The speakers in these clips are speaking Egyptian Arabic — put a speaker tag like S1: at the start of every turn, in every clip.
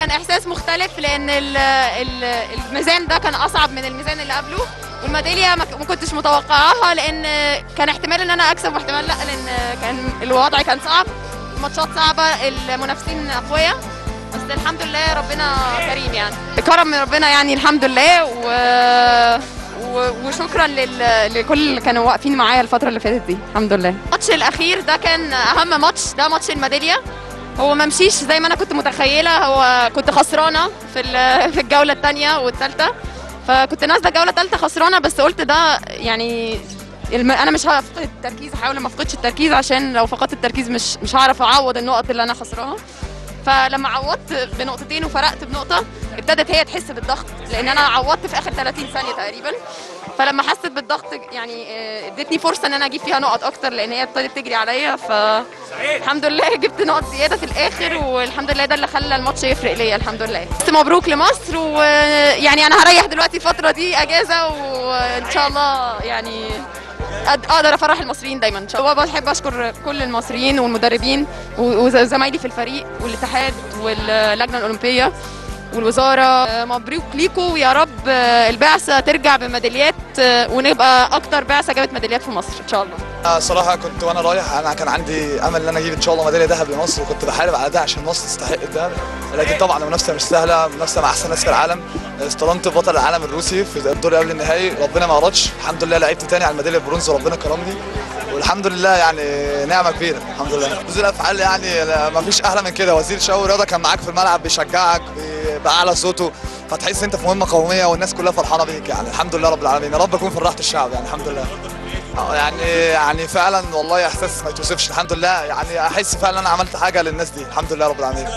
S1: كان احساس مختلف لان ال- ال- الميزان ده كان اصعب من الميزان اللي قبله والميداليه ما ك- ما كنتش متوقعاها لان كان احتمال ان انا اكسب واحتمال لا لان كان الوضع كان صعب الماتشات صعبه المنافسين اقوياء بس الحمد لله ربنا كريم يعني كرم من ربنا يعني الحمد لله و... و... وشكرا لل... لكل اللي كانوا واقفين معايا الفتره اللي فاتت دي الحمد لله الماتش الاخير ده كان اهم ماتش ده ماتش الميداليه هو ما مشيش زي ما انا كنت متخيله هو كنت خسرانه في ال- في الجوله الثانيه والثالثه فكنت نازله جوله ثالثه خسرانه بس قلت ده يعني الم... انا مش هفقد التركيز هحاول ما افقدش التركيز عشان لو فقدت التركيز مش مش هعرف اعوض النقط اللي انا خسراها فلما عوضت بنقطتين وفرقت بنقطه ابتدت هي تحس بالضغط لان انا عوضت في اخر 30 ثانيه تقريبا فلما حست بالضغط يعني آه، ادتني فرصه ان انا اجيب فيها نقط اكتر لان هي ابتدت تجري عليا فالحمد لله جبت نقط زياده في الاخر والحمد لله ده اللي خلى الماتش يفرق ليا الحمد لله بس مبروك لمصر ويعني انا هريح دلوقتي الفتره دي اجازه وان شاء الله يعني أد- اقدر افرح المصريين دايما ان شاء الله بحب اشكر كل المصريين والمدربين و- وزمايلي في الفريق والاتحاد واللجنه الاولمبيه والوزاره آه، مبروك ليكوا ويا رب آه، البعثه ترجع بميداليات آه، ونبقى اكتر بعثه جابت ميداليات في مصر ان شاء الله
S2: أنا صراحة كنت وأنا رايح أنا كان عندي أمل إن أنا أجيب إن شاء الله ميدالية ذهب لمصر وكنت بحارب على ده عشان مصر تستحق الذهب لكن طبعا المنافسة مش سهلة منافسة مع أحسن ناس في العالم اصطدمت ببطل العالم الروسي في الدور قبل النهائي ربنا ما أردش الحمد لله لعبت تاني على الميدالية البرونز وربنا كرمني والحمد لله يعني نعمة كبيرة الحمد لله وزير الأفعال يعني ما فيش أحلى من كده وزير شباب والرياضة كان معاك في الملعب بيشجعك بي- بأعلى صوته فتحس أنت في مهمة قومية والناس كلها فرحانة بيك يعني الحمد لله رب العالمين يا رب أكون فرحت الشعب يعني الحمد لله آه، يعني يعني فعلا والله احساس ما يتوصفش الحمد لله يعني احس فعلا انا عملت حاجه للناس دي الحمد لله رب العالمين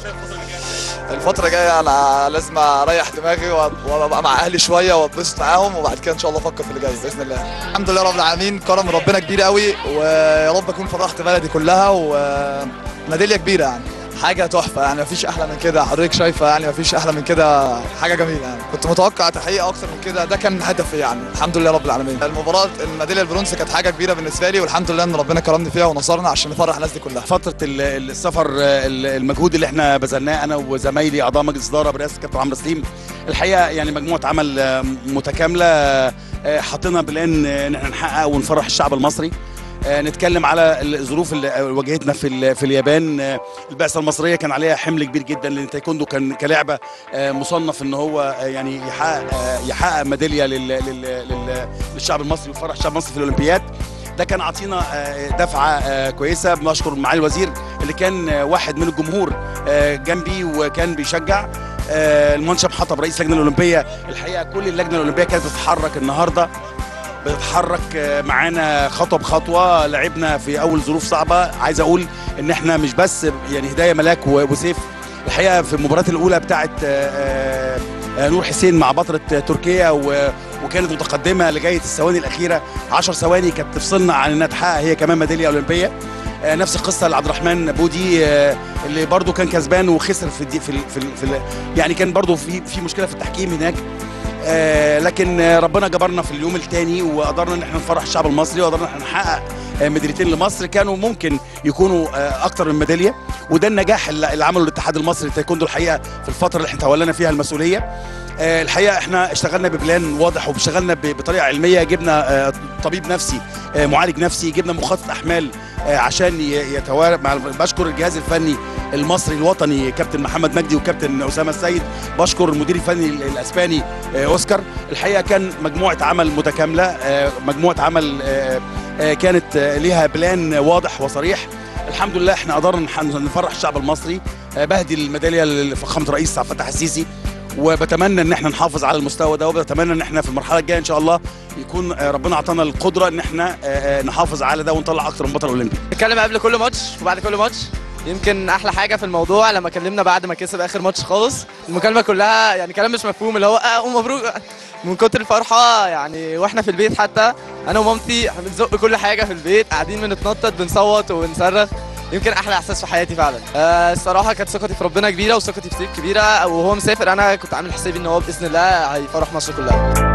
S2: الفترة الجاية أنا لازم أريح دماغي وأب- وأبقى مع أهلي شوية وأتبسط معاهم وبعد كده إن شاء الله أفكر في اللي جاي بإذن الله. الحمد لله رب العالمين كرم ربنا كبير قوي ويا رب أكون فرحت بلدي كلها وميدالية كبيرة يعني. حاجة تحفة يعني مفيش أحلى من كده حضرتك شايفة يعني مفيش أحلى من كده حاجة جميلة يعني كنت متوقع تحقيق أكتر من كده ده كان هدفي يعني الحمد لله رب العالمين المباراة الميدالية البرونز كانت حاجة كبيرة بالنسبة لي والحمد لله إن ربنا كرمني فيها ونصرنا عشان نفرح الناس دي كلها
S3: فتره ال- السفر ال- المجهود اللي احنا بذلناه انا وزمايلي اعضاء مجلس اداره برئاسه كابتن عمرو سليم الحقيقه يعني مجموعه عمل آه، متكامله آه، حاطينها بلان آه، ان احنا نحقق ونفرح الشعب المصري آه، نتكلم على الظروف اللي واجهتنا في ال- في اليابان آه، البعثه المصريه كان عليها حمل كبير جدا لان التايكوندو كان كلعبه آه، مصنف ان هو آه، يعني يحقق آه، يحقق ميداليه لل- لل- لل- للشعب المصري ويفرح الشعب المصري في الاولمبياد ده كان عطينا آه، دفعه آه، كويسه بنشكر معالي الوزير اللي كان آه، واحد من الجمهور آه، جنبي وكان بيشجع آه، المهندس شاب حطب رئيس اللجنه الاولمبيه الحقيقه كل اللجنه الاولمبيه كانت بتتحرك النهارده بتتحرك آه، معانا خطوه بخطوه لعبنا في اول ظروف صعبه عايز اقول ان احنا مش بس يعني هدايه ملاك و- وسيف الحقيقه في المباراه الاولى بتاعه آه، آه، نور حسين مع بطله تركيا و- وكانت متقدمه لغايه الثواني الاخيره 10 ثواني كانت تفصلنا عن انها تحقق هي كمان ميداليه اولمبيه آه، نفس القصه لعبد الرحمن بودي آه، اللي برضو كان كسبان وخسر في الدي في ال في, ال في ال يعني كان برضو في في مشكله في التحكيم هناك آه، لكن آه، ربنا جبرنا في اليوم الثاني وقدرنا ان احنا نفرح الشعب المصري وقدرنا ان احنا نحقق آه، ميداليتين لمصر كانوا ممكن يكونوا آه، اكتر من ميداليه وده النجاح اللي اللي عمله الاتحاد المصري للتايكوندو الحقيقه في الفتره اللي احنا تولينا فيها المسؤوليه آه، الحقيقه احنا اشتغلنا ببلان واضح واشتغلنا ب- بطريقه علميه جبنا آه، طبيب نفسي آه، معالج نفسي جبنا مخطط احمال آه، عشان ي- يتوارى مع بشكر الجهاز الفني المصري الوطني كابتن محمد مجدي وكابتن اسامه السيد بشكر المدير الفني ال- الاسباني آه، اوسكار الحقيقه كان مجموعه عمل متكامله آه، مجموعه عمل آه، آه، كانت آه، ليها بلان واضح وصريح الحمد لله احنا قدرنا نح- نفرح الشعب المصري آه، بهدي الميداليه لفخامه الرئيس عبد الفتاح السيسي وبتمنى ان احنا نحافظ على المستوى ده وبتمنى ان احنا في المرحله الجايه ان شاء الله يكون آه، ربنا اعطانا القدره ان احنا آه، آه، نحافظ على ده ونطلع اكتر من بطل اولمبي
S4: نتكلم قبل كل ماتش وبعد كل ماتش يمكن احلى حاجه في الموضوع لما كلمنا بعد ما كسب اخر ماتش خالص المكالمه كلها يعني كلام مش مفهوم اللي هو اه ومبروك من كتر الفرحه يعني واحنا في البيت حتى انا ومامتي احنا بنزق كل حاجه في البيت قاعدين بنتنطط بنصوت ونصرخ يمكن احلى احساس في حياتي فعلا آه الصراحه كانت ثقتي في ربنا كبيره وثقتي في سيف كبيره وهو مسافر انا كنت عامل حسابي ان هو باذن الله هيفرح مصر كلها